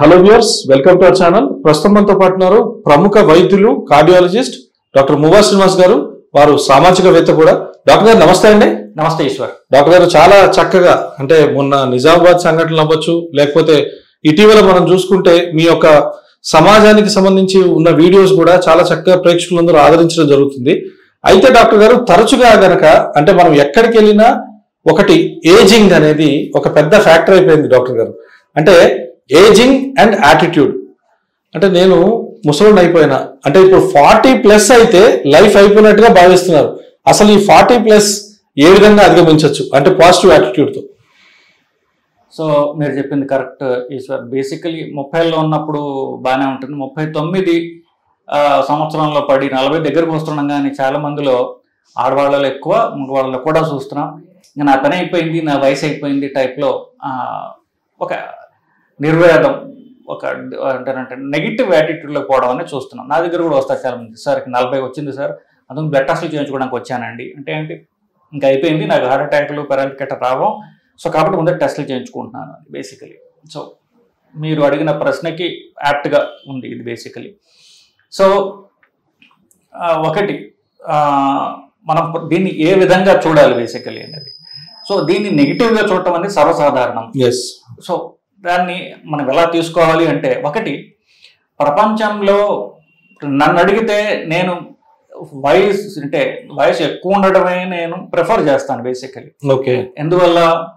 Hello viewers welcome to our channel ప్రస్తుతం మనతో పాటు ఉన్నారు ప్రముఖ వైద్యులు కార్డియాలజిస్ట్ డాక్టర్ మువా శ్రీనివాస్ గారు వారు సామాజికవేత్త కూడా డాక్టర్ గారు నమస్తే అండి నమస్తే ఈశ్వర్ డాక్టర్ గారు చాలా చక్కగా అంటే మొన్న నిజామాబాద్ సంఘటనలు అవ్వచ్చు లేకపోతే ఇటీవల మనం చూసుకుంటే మీ యొక్క సమాజానికి సంబంధించి ఉన్న వీడియోస్ కూడా చాలా చక్కగా ప్రేక్షకులందరూ ఆదరించడం జరుగుతుంది అయితే డాక్టర్ గారు తరచుగా గనక అంటే మనం ఎక్కడికి వెళ్ళినా ఒకటి ఏజింగ్ అనేది ఒక పెద్ద ఫ్యాక్టర్ అయిపోయింది డాక్టర్ గారు అంటే ఏజింగ్ అండ్ యాటిట్యూడ్ అంటే నేను ముసలిని అయిపోయినా అంటే ఇప్పుడు ఫార్టీ ప్లస్ అయితే లైఫ్ అయిపోయినట్టుగా భావిస్తున్నారు అసలు ఈ ఫార్టీ ప్లస్ ఏ విధంగా అధిగమించవచ్చు అంటే పాజిటివ్ యాటిట్యూడ్ తో సో మీరు చెప్పింది కరెక్ట్ ఈశ్వర్ బేసికలీ ముప్పైలో ఉన్నప్పుడు బాగానే ఉంటుంది ముప్పై తొమ్మిది ఆ, సంవత్సరంలో పడి నలభై దగ్గరకు వస్తున్నాం కానీ చాలా మందిలో ఆడవాళ్ళలో ఎక్కువ మగవాళ్ళలో కూడా చూస్తున్నాం ఇంకా నా పని అయిపోయింది నా వయసు అయిపోయింది టైప్లో ఒక నిర్వేదం ఒక అంటారంటే నెగిటివ్ యాటిట్యూడ్లో పోవడం అనేది చూస్తున్నాం నా దగ్గర కూడా వస్తారు చాలా మంది సార్ నలభై వచ్చింది సార్ అందుకు బ్లడ్ టెస్ట్లు చేయించుకోవడానికి వచ్చానండి అంటే ఏంటి ఇంకా అయిపోయింది నాకు హార్ట్ అటాక్లు పెరాలిక్ గట్రా రావం సో కాబట్టి ముందే టెస్టులు చేయించుకుంటున్నాను బేసికలీ సో మీరు అడిగిన ప్రశ్నకి యాప్ట్గా ఉంది ఇది బేసికలీ సో ఆ, ఒకటి ఆ, మనం దీన్ని ఏ విధంగా చూడాలి బేసికలీ అనేది సో దీన్ని నెగిటివ్గా చూడటం అనేది సర్వసాధారణం ఎస్ సో దాన్ని మనం ఎలా తీసుకోవాలి అంటే ఒకటి ప్రపంచంలో నన్ను అడిగితే నేను వయసు అంటే వయసు ఎక్కువ ఉండడమే నేను ప్రిఫర్ చేస్తాను బేసికలీ ఓకే ఎందువల్ల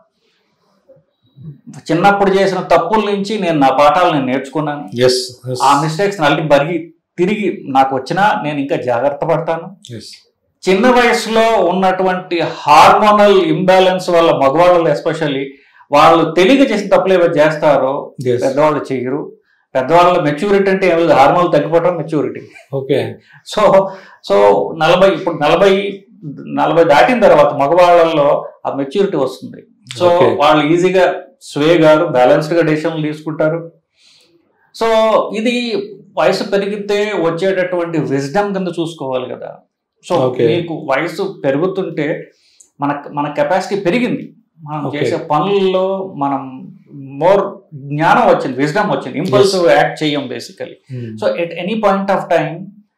చిన్నప్పుడు చేసిన తప్పుల నుంచి నేను నా పాఠాలు నేను నేర్చుకున్నాను ఎస్ ఆ మిస్టేక్స్ మళ్ళీ బరిగి తిరిగి నాకు వచ్చినా నేను ఇంకా జాగ్రత్త పడతాను ఎస్ చిన్న వయసులో ఉన్నటువంటి హార్మోనల్ ఇంబ్యాలెన్స్ వల్ల మగవాళ్ళు ఎస్పెషల్లీ వాళ్ళు తెలియక చేసిన తప్పులు ఏవైతే చేస్తారో ఎస్ పెద్దవాళ్ళు చెయ్యరు పెద్దవాళ్ళ మెచ్యూరిటీ అంటే ఏమి లేదు హార్మోన్ తగ్గిపోవడం మెచ్యూరిటీ ఓకే సో సో నలభై ఇప్పుడు నలభై నలభై దాటిన తర్వాత మగవాళ్ళల్లో ఆ మెచ్యూరిటీ వస్తుంది సో Okay. వాళ్ళు ఈజీగా స్వే గారు బ్యాలెన్స్డ్ గా డెసిషన్లు తీసుకుంటారు సో ఇది వయసు పెరిగితే వచ్చేటటువంటి విజ్డమ్ కింద చూసుకోవాలి కదా సో Okay. మీకు వయసు పెరుగుతుంటే మన మన కెపాసిటీ పెరిగింది మనం Okay. చేసే పనుల్లో మనం మోర్ జ్ఞానం వచ్చింది విజ్డమ్ వచ్చింది ఇంపల్సివ్ యాక్ట్ చేయం basically so at any point of time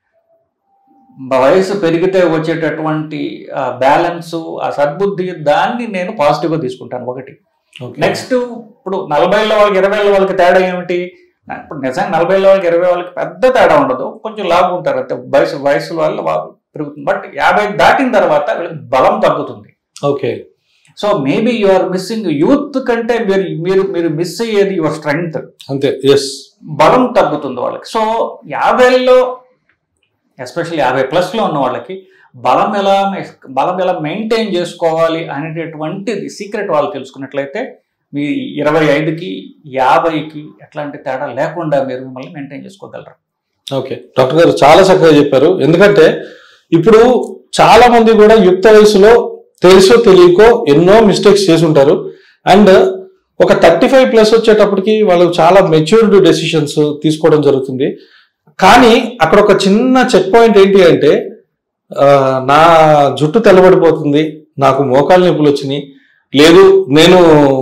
వయసు పెరిగితే వచ్చేటటువంటి బ్యాలెన్స్ ఆ సద్బుద్ధి దాన్ని నేను పాజిటివ్గా తీసుకుంటాను ఒకటి నెక్స్ట్ ఇప్పుడు నలభైలో వాళ్ళకి ఇరవైలో వాళ్ళకి తేడా ఏమిటి నా- ఇప్పుడు నిజంగా నలభైలో వాళ్ళకి ఇరవై వాళ్ళకి పెద్ద తేడా ఉండదు కొంచెం లాభం ఉంటారు అంతే వయసు వయసు వల్ల వా- పెరుగుతుంది బట్ యాభై దాటిన తర్వాత వీళ్ళకి బలం తగ్గుతుంది okay so maybe you are missing youth కంటే మీరు మీరు మీరు మిస్ అయ్యేది యువర్ స్ట్రెంగ్త్ అంతే ఎస్ బలం తగ్గుతుంది వాళ్ళకి సో యాభైలో ఎస్పెషల్లీ యాభై ప్లస్లో ఉన్న వాళ్ళకి బలం ఎలా బలం ఎలా మెయింటైన్ చేసుకోవాలి అనేటటువంటిది సీక్రెట్ వాళ్ళు తెలుసుకున్నట్లయితే మీ ఇరవై ఐదుకి యాభైకి ఎట్లాంటి తేడా లేకుండా మీరు మిమ్మల్ని మెయింటైన్ చేసుకోగలరు ఓకే డాక్టర్ గారు చాలా చక్కగా చెప్పారు ఎందుకంటే ఇప్పుడు చాలా మంది కూడా యుక్త వయసులో తెలుసో తెలియకో ఎన్నో మిస్టేక్స్ చేసి ఉంటారు అండ్ ఒక థర్టీ ఫైవ్ ప్లస్ వచ్చేటప్పటికి వాళ్ళు చాలా మెచ్యూర్డ్ డెసిషన్స్ తీసుకోవడం జరుగుతుంది కానీ అక్కడ ఒక చిన్న చెక్ పాయింట్ ఏంటి అంటే ఆ, నా జుట్టు తెల్లబడిపోతుంది నాకు మోకాలు నొప్పులు వచ్చినాయి లేదు నేను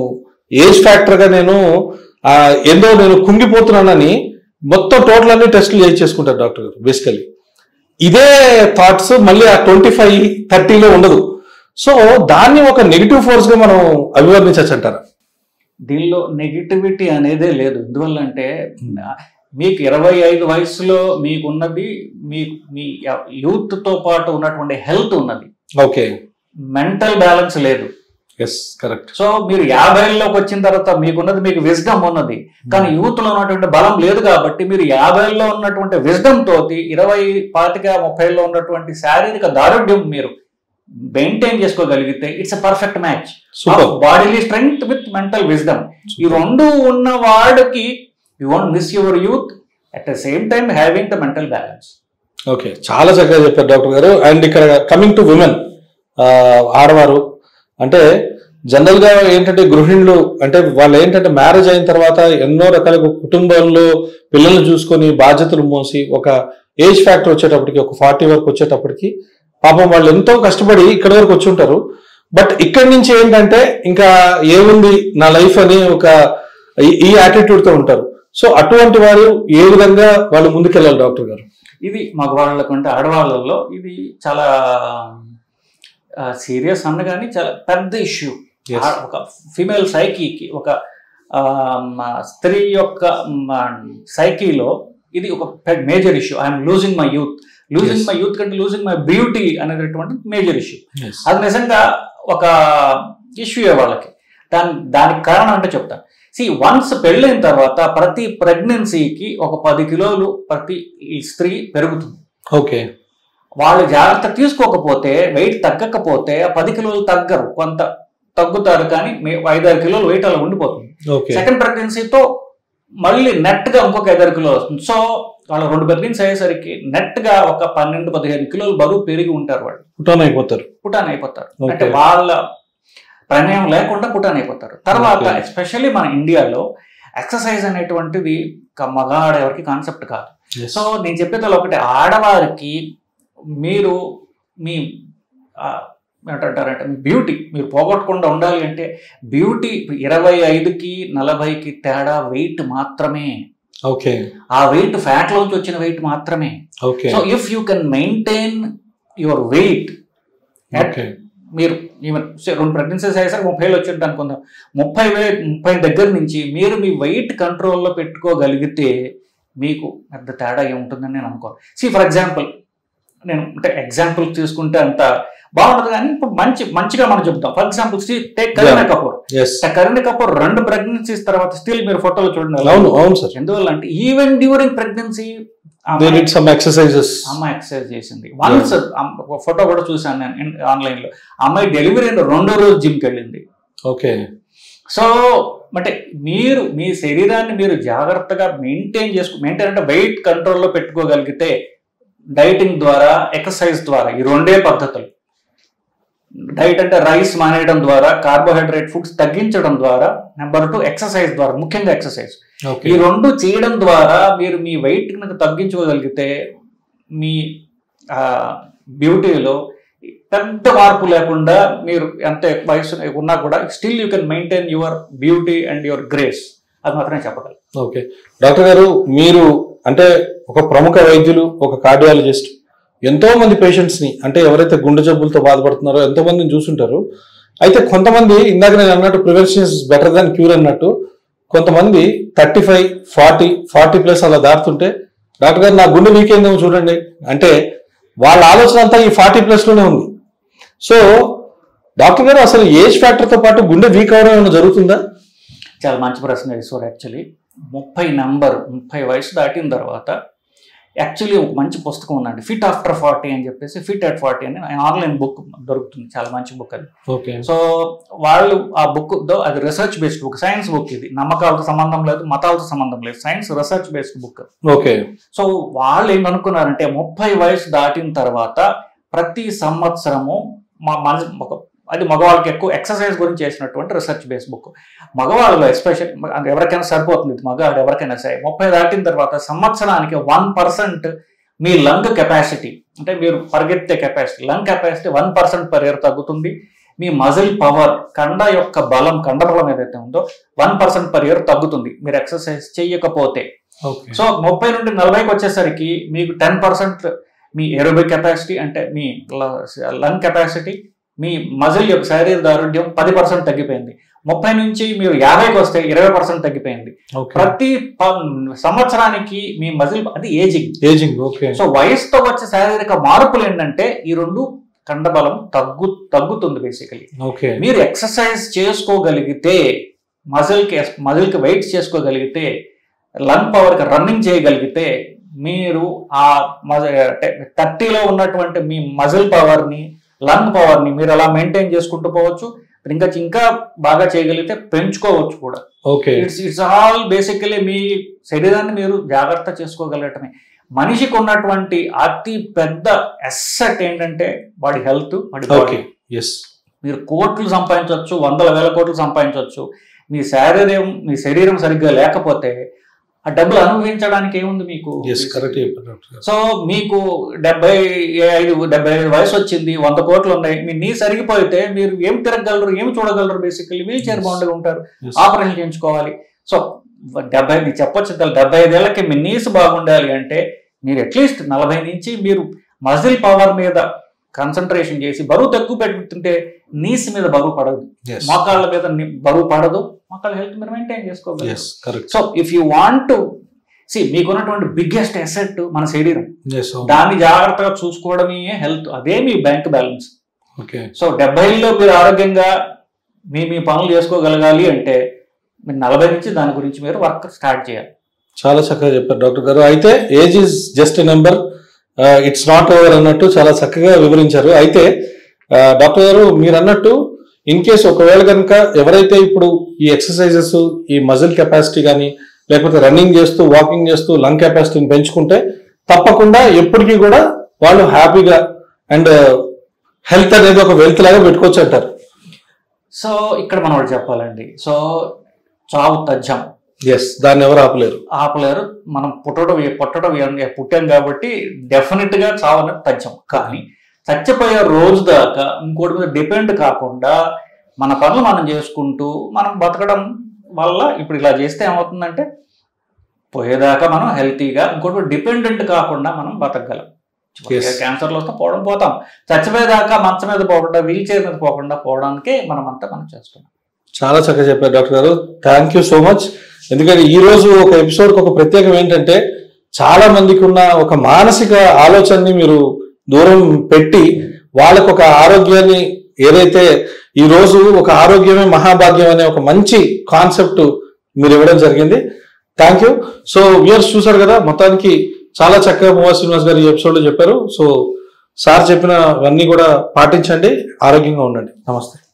ఏజ్ ఫ్యాక్టర్గా నేను ఆ, ఏందో నేను కుంగిపోతున్నానని మొత్తం టోటల్ అన్ని టెస్టులు చేయించేసుకుంటారు డాక్టర్ గారు బేసికలీ ఇదే థాట్స్ మళ్ళీ ఆ ట్వంటీ ఫైవ్ థర్టీలో ఉండదు సో దాన్ని ఒక నెగిటివ్ ఫోర్స్ గా మనం అభివర్ణించచ్చు అంటారా దీనిలో నెగిటివిటీ అనేదే లేదు ఎందువల్ల అంటే మీకు ఇరవై ఐదు వయసులో మీకున్నది మీ మీ యూత్తో పాటు ఉన్నటువంటి హెల్త్ ఉన్నది ఓకే మెంటల్ బ్యాలెన్స్ లేదు ఎస్ కరెక్ట్ సో మీరు యాభైలోకి వచ్చిన తర్వాత మీకున్నది మీకు విజ్డమ్ ఉన్నది కానీ యూత్ లో ఉన్నటువంటి బలం లేదు కాబట్టి మీరు యాభైలో ఉన్నటువంటి విజ్డమ్ తోటి ఇరవై పాతిక ముప్పైలో ఉన్నటువంటి శారీరక దారుఢ్యం మీరు మెయింటైన్ చేసుకోగలిగితే it's a perfect match super bodily strength with mental wisdom ఈ రెండు ఉన్న వాడికి you want miss your youth at the same time having the mental balance okay చాలా చక్కగా చెప్పారు డాక్టర్ గారు అండ్ ఇక్కడ కమింగ్ టు విమెన్ ఆడవారు అంటే జనరల్ గా ఏంటంటే గృహిణులు అంటే వాళ్ళు ఏంటంటే మ్యారేజ్ అయిన తర్వాత ఎన్నో రకాల కుటుంబంలో పిల్లల్ని చూసుకొని బాధ్యతలు మోసి ఒక ఏజ్ ఫ్యాక్టర్ వచ్చేటప్పటికి ఒక ఫార్టీ వరకు వచ్చేటప్పటికి పాపం వాళ్ళు ఎంతో కష్టపడి ఇక్కడ వరకు వచ్చి ఉంటారు బట్ ఇక్కడి నుంచి ఏంటంటే ఇంకా ఏముంది నా లైఫ్ అని ఒక ఈ- ఈ యాటిట్యూడ్ తో ఉంటారు సో అటువంటి వారు ఏ విధంగా వాళ్ళు ముందుకెళ్ళాలి డాక్టర్ గారు ఇది మగవాళ్ళకు అంటే ఆడవాళ్ళలో ఇది చాలా సీరియస్ అన్నగాని చాలా పెద్ద ఇష్యూ Yes. ఒక ఫిమేల్ సైకీకి ఒక ఆ, మ, స్త్రీ యొక్క సైకీలో ఇది ఒక major issue I'm losing my youth losing Yes. My youth కంటే లూజింగ్ మై బ్యూటీ అనేటటువంటి మేజర్ ఇష్యూ అది నిజంగా ఒక ఇష్యూ వాళ్ళకి దాని దానికి కారణం అంటే చెప్తాను సి వన్స్ పెళ్ళైన తర్వాత ప్రతి ప్రెగ్నెన్సీకి ఒక పది కిలోలు ప్రతి ఈ స్త్రీ పెరుగుతుంది ఓకే వాళ్ళు జాగ్రత్త తీసుకోకపోతే వెయిట్ తగ్గకపోతే ఆ పది కిలోలు తగ్గరు కొంత తగ్గుతారు కానీ మే- ఐదారు కిలోలు వెయిట్ అలా ఉండిపోతుంది ఓకే సెకండ్ ప్రెగ్నెన్సీతో మళ్ళీ నెట్ గా ఇంకొక ఐదారు కిలోలు వస్తుంది సో వాళ్ళు రెండు ప్రెగ్నెన్సీ అయ్యేసరికి నెట్ గా ఒక పన్నెండు పదిహేను కిలోలు బరువు పెరిగి ఉంటారు వాళ్ళు పుటాన్ అయిపోతారు పుటాన్ అయిపోతారు Okay. అంటే వాళ్ళ ప్రమేయం లేకుండా పుటాన్ అయిపోతారు తర్వాత Okay. ఎస్పెషల్లీ మన ఇండియాలో ఎక్సర్సైజ్ అనేటువంటిది క- మగాడ ఎవరికి కాన్సెప్ట్ కాదు Yes. సో నేను చెప్పేది ఒకటి ఆడవారికి మీరు మీ ఆ, ఏమంటారంటే మీ బ్యూటీ మీరు పోగొట్టకుండా ఉండాలి అంటే బ్యూటీ ఇరవై ఐదుకి నలభైకి తేడా వెయిట్ మాత్రమే ఓకే ఆ వెయిట్ ఫ్యాట్ లోంచి వచ్చిన వెయిట్ మాత్రమే okay so if you can maintain your weight okay మీరు ఈవెన్ రెండు ప్రెగ్నెన్సీస్ అయ్యేసరికి ముప్పై వేలు వచ్చింది అనుకుందాం ముప్పై వే ముప్పై దగ్గర నుంచి మీరు మీ వెయిట్ కంట్రోల్లో పెట్టుకోగలిగితే మీకు పెద్ద తేడా ఏముంటుందని నేను అనుకోను సి ఫర్ ఎగ్జాంపుల్ నేను అంటే ఎగ్జాంపుల్ తీసుకుంటే అంత బాగుంటుంది కానీ ఇప్పుడు మంచి మంచిగా మనం చెప్తాం for example take Kareena Kapoor yes Kareena Kapoor రెండు ప్రెగ్నెన్సీస్ తర్వాత స్టిల్ మీరు ఫోటోలు చూడండి అవును అవును సార్ ఎందువల్ల అంటే even during pregnancy they need some exercises అమ్మాయి ఎక్సర్సైజ్ చేసింది వన్స్ ఒక ఫోటో కూడా చూసాను నేను ఆన్లైన్ లో అమ్మాయి డెలివరీ అయిన రెండో రోజు జిమ్కి వెళ్ళింది ఓకే సో అంటే మీరు మీ శరీరాన్ని మీరు జాగ్రత్తగా మెయింటైన్ చేసుకు మెయింటైన్ అంటే వెయిట్ కంట్రోల్లో పెట్టుకోగలిగితే డైటింగ్ ద్వారా ఎక్సర్సైజ్ ద్వారా ఈ రెండే పద్ధతులు డైట్ అంటే రైస్ మానేయడం ద్వారా కార్బోహైడ్రేట్ ఫుడ్స్ తగ్గించడం ద్వారా నెంబర్ టూ ఎక్సర్సైజ్ ద్వారా ముఖ్యంగా ఎక్సర్సైజ్ ఓకే ఈ రెండు చేయడం ద్వారా మీరు మీ వెయిట్ కనుక తగ్గించుకోగలిగితే మీ బ్యూటీలో పెద్ద మార్పు లేకుండా మీరు ఎంత వయసు ఉన్నా కూడా still you can maintain your beauty and your grace అది మాత్రమే చెప్పగలను ఓకే డాక్టర్ గారు మీరు అంటే ఒక ప్రముఖ వైద్యులు ఒక కార్డియాలజిస్ట్ ఎంతో మంది పేషెంట్స్ ని అంటే ఎవరైతే గుండె జబ్బులతో బాధపడుతున్నారో ఎంతో మందిని చూసుంటారు అయితే కొంతమంది ఇందాక నేను అన్నట్టు prevention is better than cure అన్నట్టు కొంతమంది thirty five forty forty plus అలా దాటుతుంటే డాక్టర్ గారు నా గుండె వీక్ అయిందేమో చూడండి అంటే వాళ్ళ ఆలోచన అంతా ఈ ఫార్టీ ప్లస్ లోనే ఉంది సో డాక్టర్ గారు అసలు ఏజ్ ఫ్యాక్టర్ తో పాటు గుండె వీక్ అవడం ఏమైనా జరుగుతుందా చాలా మంచి ప్రశ్న ఈశ్వర్ యాక్చువల్లీ ముప్పై నంబర్ ముప్పై వయసు దాటిన తర్వాత యాక్చువల్లీ ఒక మంచి పుస్తకం ఉందండి ఫిట్ ఆఫ్టర్ ఫార్టీ అని చెప్పేసి ఫిట్ అట్ ఫార్టీ అని ఆన్లైన్ బుక్ దొరుకుతుంది చాలా మంచి బుక్ అది ఓకే సో వాళ్ళు ఆ బుక్ దో అది research based book science book ఇది నమ్మకాలతో సంబంధం లేదు మతాలతో సంబంధం లేదు science research based book okay so వాళ్ళు ఏం అనుకున్నారంటే ముప్పై వయసు దాటిన తర్వాత ప్రతి సంవత్సరము మా మన ఒక అది మగవాళ్ళకి ఎక్కువ ఎక్సర్సైజ్ గురించి చేసినటువంటి రీసెర్చ్ బేస్ బుక్ మగవాళ్ళలో ఎస్పెషల్ ఎవరికైనా సరిపోతుంది ఇది మగవాడు ఎవరికైనా సరే ముప్పై దాటిన తర్వాత సంవత్సరానికి వన్ పర్సెంట్ మీ లంగ్ కెపాసిటీ అంటే మీరు పరిగెత్తే capacity lung capacity one percent per year తగ్గుతుంది మీ మజిల్ పవర్ కండ యొక్క బలం కండ బలం ఏదైతే ఉందో వన్ పర్సెంట్ పర్ ఇయర్ తగ్గుతుంది మీరు ఎక్సర్సైజ్ చేయకపోతే ఓకే సో ముప్పై నుండి నలభైకి వచ్చేసరికి మీకు టెన్ పర్సెంట్ మీ ఏరోబిక్ కెపాసిటీ అంటే మీ లంగ్ కెపాసిటీ మీ మజిల్ యొక్క శారీర దారుఢ్యం పది పర్సెంట్ తగ్గిపోయింది ముప్పై నుంచి మీరు యాభైకి వస్తే ఇరవై పర్సెంట్ తగ్గిపోయింది ఓకే ప్రతి ప- సంవత్సరానికి మీ మజిల్ అది ఏజింగ్ ఏజింగ్ ఓకే సో వయసుతో వచ్చే శారీరక మార్పులు ఏంటంటే ఈ రెండు కండబలం తగ్గు తగ్గుతుంది బేసికలీ ఓకే మీరు ఎక్సర్సైజ్ చేసుకోగలిగితే మజిల్కి మజిల్కి వెయిట్ చేసుకోగలిగితే లంగ్ పవర్కి రన్నింగ్ చేయగలిగితే మీరు ఆ థర్టీలో ఉన్నటువంటి మీ మజిల్ పవర్ని లంగ్ పవర్ని మీరు అలా మెయింటైన్ చేసుకుంటూ పోవచ్చు ఇంకా ఇంకా బాగా చేయగలిగితే పెంచుకోవచ్చు కూడా okay it's it's all basically మీ శరీరాన్ని మీరు జాగ్రత్త చేసుకోగలగటమే మనిషికి ఉన్నటువంటి అతి పెద్ద ఎస్సెట్ ఏంటంటే వాడి హెల్త్ వాడి బాడీ ఓకే ఎస్ మీరు కోట్లు సంపాదించవచ్చు వందల వేల కోట్లు సంపాదించవచ్చు మీ శారీరం మీ శరీరం సరిగ్గా లేకపోతే ఆ డబ్బులు అనుభవించడానికి ఏముంది మీకు ఎస్ కరెక్ట్ చెప్పారు డాక్టర్ గారు సో మీకు డెబ్బై ఐదు డెబ్బై ఐదు వయసు వచ్చింది వంద కోట్లు ఉన్నాయి మీ నీ సరిగిపోతే మీరు ఏం తిరగగలరు ఏం చూడగలరు బేసికల్లీ వీల్ చైర్ బౌండరీ ఉంటారు Yes. ఆపరేషన్ చేయించుకోవాలి సో డెబ్బై మీరు చెప్పొచ్చు కదా, డెబ్బై ఐదేళ్లకి మీ నీస్ బాగుండాలి అంటే మీరు అట్లీస్ట్ నలభై నుంచి మీరు మజిల్ పవర్ మీద కాన్సన్ట్రేషన్ చేసి బరువు తక్కువ పెట్టుకుంటే నీస్ మీద బరువు పడదు మోకాళ్ళ మీద ని- బరువు పడదు మోకాళ్ళ హెల్త్ మీరు మెయింటైన్ చేసుకోగలరు yes correct so if you want see మీకున్నటువంటి బిగ్గెస్ట్ ఎసెట్ మన శరీరం ఎస్ దాన్ని జాగ్రత్తగా చూసుకోవడమే హెల్త్ అదే మీ బ్యాంక్ బ్యాలెన్స్ ఓకే సో డెబ్బైలో మీరు ఆరోగ్యంగా మీ మీ పనులు చేసుకోగలగాలి అంటే మీరు నలభై నుంచి దాని గురించి మీరు వర్క్ స్టార్ట్ చేయాలి చాలా చక్కగా చెప్పారు డాక్టర్ గారు అయితే age is just number it's not over అన్నట్టు చాలా చక్కగా వివరించారు అయితే ఆ, డాక్టర్ గారు మీరు అన్నట్టు ఇన్ కేస్ ఒకవేళ కనుక ఎవరైతే ఇప్పుడు ఈ ఎక్సర్సైజెస్ ఈ మజిల్ కెపాసిటీ కానీ లేకపోతే రన్నింగ్ చేస్తూ వాకింగ్ చేస్తూ లంగ్ కెపాసిటీని పెంచుకుంటే తప్పకుండా ఎప్పటికీ కూడా వాళ్ళు హ్యాపీగా అండ్ హెల్త్ అనేది ఒక వెల్త్ లాగా పెట్టుకోవచ్చు అంటారు సో ఇక్కడ మనం ఒకటి చెప్పాలండి సో చావు తథ్యం ఎస్ దాన్ని ఎవరు ఆపలేరు ఆపలేరు మనం పుట్టడం పుట్టడం ఏ- పుట్టాం కాబట్టి డెఫినెట్ గా చావు అనేది తథ్యం కానీ చచ్చిపోయే రోజు దాకా ఇంకోటి మీద డిపెండ్ కాకుండా మన పనులు మనం చేసుకుంటూ మనం బతకడం వల్ల ఇప్పుడు ఇలా చేస్తే ఏమవుతుందంటే పోయేదాకా మనం హెల్తీగా ఇంకోటి డిపెండెంట్ కాకుండా మనం బతకగలం Yes. క్యాన్సర్లు వస్తే పోవడం పోతాం చచ్చిపోయేదాకా మంచం మీద పోకుండా వీల్ చైర్ మీద పోకుండా పోవడానికే మనం అంతా మనం చేస్తున్నాం చాలా చక్కగా చెప్పారు డాక్టర్ గారు థ్యాంక్ యూ సో మచ్ ఎందుకంటే ఈ రోజు ఒక ఎపిసోడ్ ఒక ప్రత్యేకం ఏంటంటే చాలా మందికి ఉన్న ఒక మానసిక ఆలోచనని మీరు దూరం పెట్టి వాళ్ళకు ఒక ఆరోగ్యాన్ని ఏదైతే ఈ రోజు ఒక ఆరోగ్యమే మహాభాగ్యం అనే ఒక మంచి కాన్సెప్ట్ మీరు ఇవ్వడం జరిగింది థ్యాంక్ యూ సో వ్యూయర్స్ చూసారు కదా మొత్తానికి చాలా చక్కగా మోహా శ్రీనివాస్ గారు ఈ ఎపిసోడ్ లో చెప్పారు సో సార్ చెప్పినవన్నీ కూడా పాటించండి ఆరోగ్యంగా ఉండండి నమస్తే